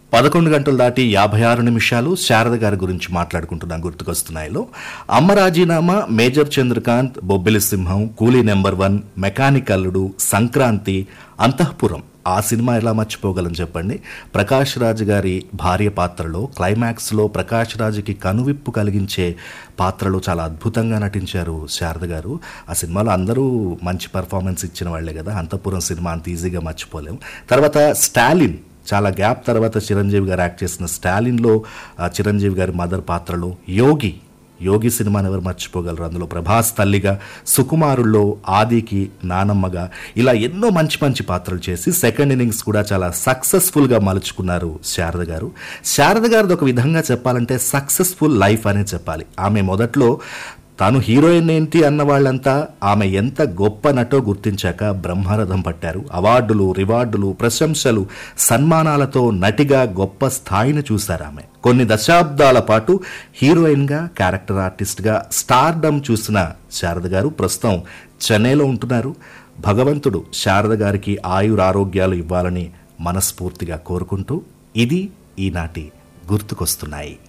పదకొండు గంటలు దాటి యాభై ఆరు నిమిషాలు శారద గారి గురించి మాట్లాడుకుంటున్నాం గుర్తుకొస్తున్నాయిలో అమ్మ రాజీనామా మేజర్ చంద్రకాంత్ బొబ్బిలి సింహం కూలీ నెంబర్ వన్ మెకానిక్ అల్లుడు సంక్రాంతి అంతఃపురం ఆ సినిమా ఎలా మర్చిపోగలం చెప్పండి ప్రకాష్ రాజ్ గారి భార్య పాత్రలో క్లైమాక్స్లో ప్రకాష్ రాజుకి కనువిప్పు కలిగించే పాత్రలో చాలా అద్భుతంగా నటించారు శారద గారు ఆ సినిమాలో అందరూ మంచి పర్ఫార్మెన్స్ ఇచ్చిన వాళ్ళే కదా అంతఃపురం సినిమా అంత ఈజీగా మర్చిపోలేం తర్వాత స్టాలిన్ చాలా గ్యాప్ తర్వాత చిరంజీవి గారు యాక్ట్ చేసిన స్టాలిన్లో ఆ, చిరంజీవి గారి మదర్ పాత్రలో యోగి యోగి సినిమాని ఎవరు మర్చిపోగలరు అందులో ప్రభాస్ తల్లిగా సుకుమారుల్లో ఆదికి నానమ్మగా ఇలా ఎన్నో మంచి మంచి పాత్రలు చేసి సెకండ్ ఇన్నింగ్స్ కూడా చాలా సక్సెస్ఫుల్గా మలుచుకున్నారు శారద గారు శారద గారిది ఒక విధంగా చెప్పాలంటే సక్సెస్ఫుల్ లైఫ్ అనే చెప్పాలి ఆమె మొదట్లో తాను హీరోయిన్ ఏంటి అన్న వాళ్ళంతా ఆమె ఎంత గొప్ప నటో గుర్తించాక బ్రహ్మరథం పట్టారు అవార్డులు రివార్డులు ప్రశంసలు సన్మానాలతో నటిగా గొప్ప స్థాయిని చూశారు ఆమె కొన్ని దశాబ్దాల పాటు హీరోయిన్గా క్యారెక్టర్ ఆర్టిస్ట్గా స్టార్డమ్ చూసిన శారద గారు ప్రస్తుతం చెన్నైలో ఉంటున్నారు భగవంతుడు శారద గారికి ఆయురారోగ్యాలు ఇవ్వాలని మనస్ఫూర్తిగా కోరుకుంటూ ఇది ఈనాటి గుర్తుకొస్తున్నాయి